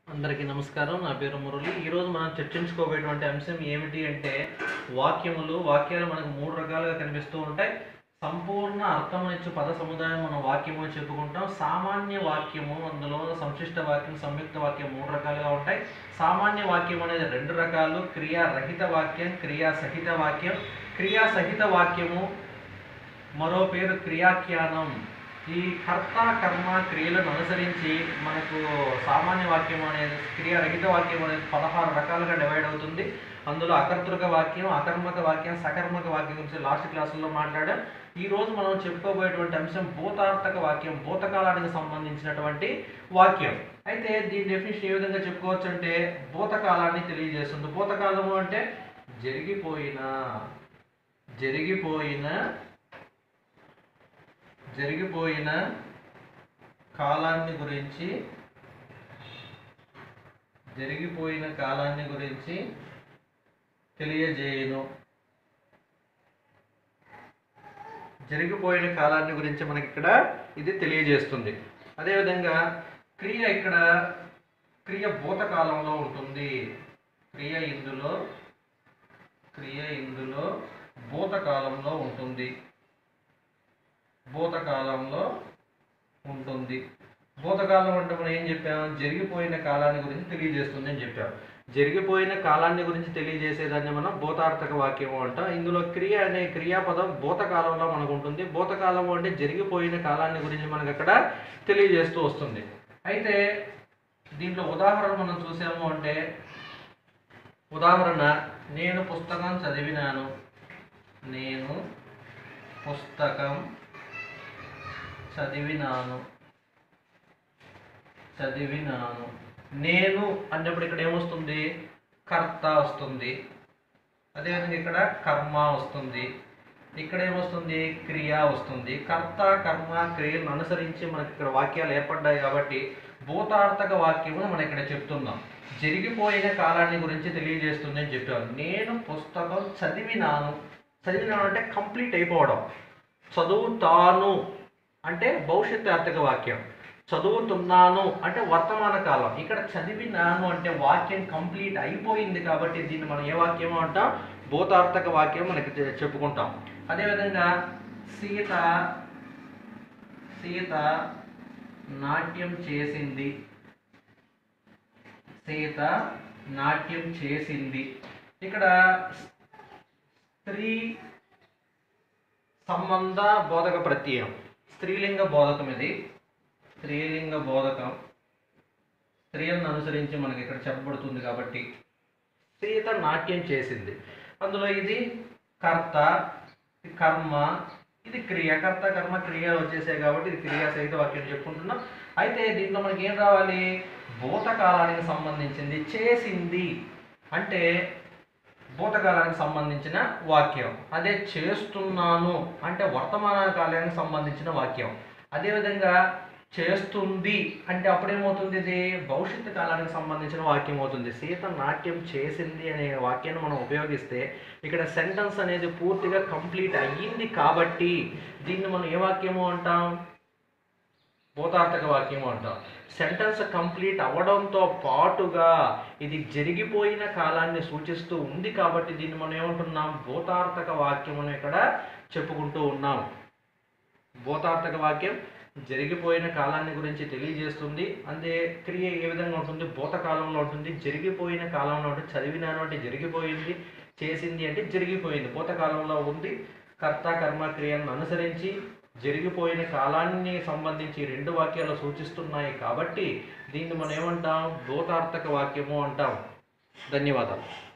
అందరికీ నమస్కారం నా పేరు మురళి ఈరోజు మనం చర్చించుకోబోయేటువంటి అంశం ఏమిటి అంటే వాక్యములు వాక్యాలు మనకు మూడు రకాలుగా కనిపిస్తూ ఉంటాయి సంపూర్ణ అర్థమనిచ్చు పద సముదాయం మనం వాక్యము అని చెప్పుకుంటాం సామాన్య వాక్యము అందులో సంశిష్ట వాక్యం సంయుక్త వాక్యం మూడు రకాలుగా ఉంటాయి సామాన్య వాక్యం అనేది రెండు రకాలు క్రియారహిత వాక్యం క్రియా సహిత వాక్యం క్రియా సహిత వాక్యము మరో పేరు క్రియాఖ్యానం ఈ కర్త కర్మ క్రియలను అనుసరించి మనకు సామాన్య వాక్యం అనేది క్రియారహిత వాక్యం అనేది పదహారు రకాలుగా డివైడ్ అవుతుంది అందులో అకర్తృక వాక్యం అకర్మక వాక్యం సకర్మక వాక్యం గురించి లాస్ట్ క్లాసుల్లో మాట్లాడాం ఈ రోజు మనం చెప్పుకోబోయేటువంటి అంశం భూతార్థక వాక్యం భూతకాలానికి సంబంధించినటువంటి వాక్యం అయితే దీని డెఫినేషన్ ఏ విధంగా చెప్పుకోవచ్చు అంటే భూతకాలాన్ని తెలియజేస్తుంది భూతకాలము అంటే జరిగిపోయిన జరిగిపోయిన జరిగిపోయిన కాలాన్ని గురించి జరిగిపోయిన కాలాన్ని గురించి తెలియజేయును జరిగిపోయిన కాలాన్ని గురించి మనకి ఇక్కడ ఇది తెలియజేస్తుంది అదేవిధంగా క్రియ ఇక్కడ క్రియ భూతకాలంలో ఉంటుంది క్రియ ఇందులో క్రియ ఇందులో భూతకాలంలో ఉంటుంది భూతకాలంలో ఉంటుంది భూతకాలం అంటే మనం ఏం చెప్పాం జరిగిపోయిన కాలాన్ని గురించి తెలియజేస్తుంది అని చెప్పాం జరిగిపోయిన కాలాన్ని గురించి తెలియజేసేదాన్ని మనం భూతార్థక వాక్యము అంటాం ఇందులో క్రియ అనే క్రియాపదం భూతకాలంలో మనకు ఉంటుంది భూతకాలం అంటే జరిగిపోయిన కాలాన్ని గురించి మనకు అక్కడ తెలియజేస్తూ వస్తుంది అయితే దీంట్లో ఉదాహరణ మనం చూసాము అంటే ఉదాహరణ నేను పుస్తకం చదివినాను నేను పుస్తకం చదివినాను చదివినాను నేను అన్నప్పుడు ఇక్కడ ఏమొస్తుంది కర్త వస్తుంది అదేవిధంగా ఇక్కడ కర్మ వస్తుంది ఇక్కడ ఏమొస్తుంది క్రియ వస్తుంది కర్త కర్మ క్రియలను అనుసరించి మనకి ఇక్కడ వాక్యాలు ఏర్పడ్డాయి కాబట్టి భూతార్థక వాక్యమును మనం ఇక్కడ చెప్తున్నాం జరిగిపోయిన కాలాన్ని గురించి తెలియజేస్తుంది అని చెప్పాను నేను పుస్తకం చదివినాను చదివినాను అంటే కంప్లీట్ అయిపోవడం చదువుతాను అంటే భవిష్యత్తు అర్థక వాక్యం చదువుతున్నాను అంటే వర్తమాన కాలం ఇక్కడ చదివినాను అంటే వాక్యం కంప్లీట్ అయిపోయింది కాబట్టి దీన్ని మనం ఏ వాక్యమో అంటాం భూతార్థక వాక్యం మనకి చె- చెప్పుకుంటాం అదేవిధంగా సీత సీత నాట్యం చేసింది సీత నాట్యం చేసింది ఇక్కడ స్త్రీ సంబంధ బోధక ప్రత్యయం స్త్రీలింగ బోధకం ఇది స్త్రీలింగ బోధకం స్త్రీలను అనుసరించి మనకి ఇక్కడ చెప్పబడుతుంది కాబట్టి సీత నాట్యం చేసింది అందులో ఇది కర్త ఇది కర్మ ఇది క్రియ కర్త కర్మ క్రియలు వచ్చేసాయి కాబట్టి ఇది క్రియా సహిత వాక్యం చెప్పుకుంటున్నాం అయితే దీంట్లో మనకి ఏం రావాలి భూతకాలానికి సంబంధించింది చేసింది అంటే భూతకాలానికి సంబంధించిన వాక్యం అదే చేస్తున్నాను అంటే వర్తమాన కాలానికి సంబంధించిన వాక్యం అదేవిధంగా చేస్తుంది అంటే అప్పుడేమవుతుంది ఇది భవిష్యత్తు కాలానికి సంబంధించిన వాక్యం అవుతుంది సీత నాట్యం చేసింది అనే వాక్యాన్ని మనం ఉపయోగిస్తే ఇక్కడ సెంటెన్స్ అనేది పూర్తిగా కంప్లీట్ అయ్యింది కాబట్టి దీన్ని మనం ఏ వాక్యము అంటాం భూతార్థక వాక్యము అంటాం సెంటెన్స్ కంప్లీట్ అవ్వడంతో పాటుగా ఇది జరిగిపోయిన కాలాన్ని సూచిస్తూ ఉంది కాబట్టి దీన్ని మనం ఏమంటున్నాం భూతార్థక వాక్యం అని ఇక్కడ చెప్పుకుంటూ ఉన్నాం భూతార్థక వాక్యం జరిగిపోయిన కాలాన్ని గురించి తెలియజేస్తుంది అంతే క్రియ ఏ విధంగా ఉంటుంది భూతకాలంలో ఉంటుంది జరిగిపోయిన కాలంలో ఉంటుంది చదివినాను అంటే జరిగిపోయింది చేసింది అంటే జరిగిపోయింది భూతకాలంలో ఉంది కర్త కర్మ క్రియలను అనుసరించి జరిగిపోయిన కాలాన్ని సంబంధించి రెండు వాక్యాలు సూచిస్తున్నాయి కాబట్టి దీన్ని మనం ఏమంటాం భూతార్థక వాక్యము అంటాం ధన్యవాదాలు